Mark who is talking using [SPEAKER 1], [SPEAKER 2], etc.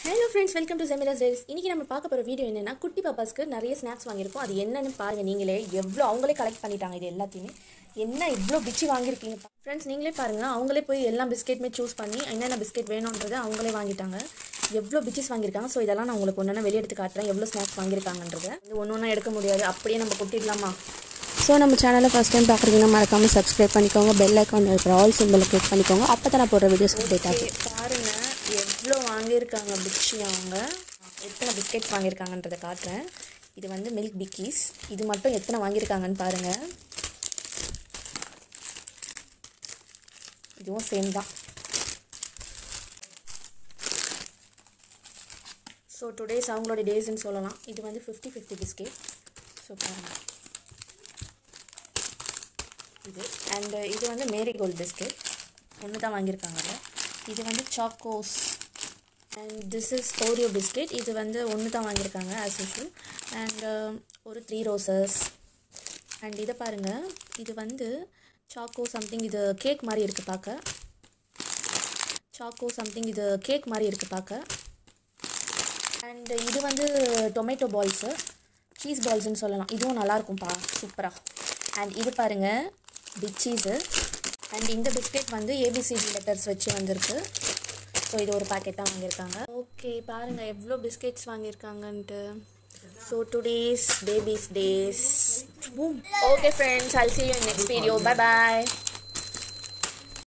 [SPEAKER 1] hello friends welcome to செமிராஸ் டேஸ் இன்றைக்கி நம்ம பார்க்க போகிற வீடியோ என்னென்னா குட்டி பாப்பாஸ்க்கு நிறைய ஸ்நாக்ஸ் வாங்கியிருக்கோம் அது என்னன்னு பாருங்கள் நீங்களே எவ்வளோ அவங்களே கலெக்ட் பண்ணிட்டாங்க இது எல்லாத்தையுமே என்ன இவ்வளோ பிச்சு வாங்கியிருக்கீங்க ஃப்ரெண்ட்ஸ் நீங்களே பாருங்கள் அவங்களே போய் எல்லா பிஸ்கெட்டுமே சூஸ் பண்ணி என்னென்ன பிஸ்கெட் வேணுன்றதை அவங்களே வாங்கிட்டாங்க எவ்வளோ பிச்சஸ் வாங்கியிருக்காங்க ஸோ இதெல்லாம் நான் உங்களுக்கு ஒன்று வெளியே எடுத்து காட்டுறேன் எவ்வளோ ஸ்நாக்ஸ் வாங்கியிருக்காங்கன்றதை இது ஒன்று ஒன்றா எடுக்க முடியாது அப்படியே நம்ம கொட்டிடலாமா ஸோ நம்ம சேனலை ஃபஸ்ட் டைம் பார்க்குறீங்கன்னா மறக்காமல் சப்ஸ்கிரைப் பண்ணிக்கோங்க பெல் ஐக்கான் இருக்கிற ஆல் சிம்பிளை கிளிக் பண்ணிக்கோங்க அப்போ தான் நான் போடுற வீடியோஸ் அப்டேட் ஆகும் பாருங்கள் எவ்வளோ வாங்கியிருக்காங்க பிச்சி அவங்க எத்தனை பிஸ்கெட்ஸ் வாங்கியிருக்காங்கன்றதை காட்டுறேன் இது வந்து மில்க் பிக்கீஸ் இது மட்டும் எத்தனை வாங்கியிருக்காங்கன்னு பாருங்கள் இதுவும் சேம் தான் ஸோ டுடேஸ் அவங்களோட டேஸ்ன்னு சொல்லலாம் இது வந்து ஃபிஃப்டி ஃபிஃப்டி பிஸ்கெட் ஸோ பாருங்கள் இது அண்டு இது வந்து மேரி கோல்ட் பிஸ்கெட் ஒன்று தான் வாங்கியிருக்காங்கல்ல இது வந்து chocos and this is Oreo biscuit இது வந்து ஒன்று தான் வாங்கியிருக்காங்க ஆஸ் யூஷுவல் அண்ட் ஒரு த்ரீ ரோசஸ் அண்ட் இதை பாருங்கள் இது வந்து சாக்கோ சம்திங் இது கேக் மாதிரி இருக்குது பார்க்க சாக்கோ சம்திங் இது கேக் மாதிரி இருக்குது பார்க்க அண்ட் இது வந்து டொமேட்டோ பால்ஸு சீஸ் பால்ஸ்னு சொல்லலாம் இதுவும் நல்லாயிருக்கும்ப்பா சூப்பராக அண்ட் இது பாருங்கள் பிக் சீஸு அண்ட் இந்த பிஸ்கெட் வந்து ஏபிசிடி லெட்டர்ஸ் வச்சு வந்திருக்கு ஸோ இது ஒரு பாக்கெட் தான் வாங்கியிருக்காங்க ஓகே பாருங்கள் எவ்வளோ பிஸ்கெட்ஸ் வாங்கியிருக்காங்கன்ட்டு so today's babies days okay friends I see you in next video bye bye